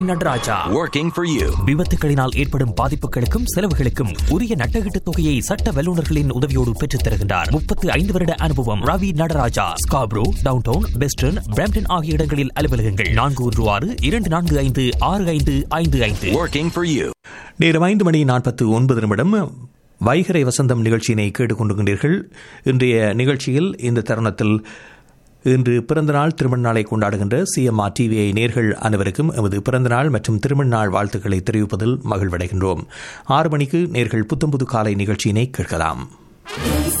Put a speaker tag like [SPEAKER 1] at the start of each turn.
[SPEAKER 1] Nataraja
[SPEAKER 2] Working for you.
[SPEAKER 1] விபத்துகளினால் ஏற்படும் பாதிப்புகளுக்கும் செலவுகளுக்கும் உரிய நட்டகீட்டு தொகையை சட்ட வல்லுநர்களின் உதவியோடு பெற்றுத் தருகின்றார் முப்பத்து ஐந்து வருட அனுபவம் Ravi Nataraja Scarborough downtown western Brampton ஆகிய இடங்களில் அலுவலகங்கள் நான்கு ஒன்று ஆறு இரண்டு நான்கு ஐந்து ஆறு ஐந்து ஐந்து ஐந்து
[SPEAKER 2] Working for you.
[SPEAKER 3] நேரம் ஐந்து மணி நாற்பத்து ஒன்பது நிமிடம் வைகரை வசந்தம் நிகழ்ச்சியினை கேட்டுக்கொண்டிருக்கின்றீர்கள் இன்றைய நிகழ்ச்சியில் இந்த தருணத்தில் இன்று பிறந்தநாள் திருமண நாளை கொண்டாடுகின்ற சிஎம்ஆர் டிவிஐ நேர்கள் அனைவருக்கும் எமது பிறந்தநாள் மற்றும் திருமண நாள் வாழ்த்துக்களை தெரிவிப்பதில் மகிழ்வடைகின்றோம் ஆறு மணிக்கு நேர்கள் புத்தம்புது காலை நிகழ்ச்சியினை கேட்கலாம்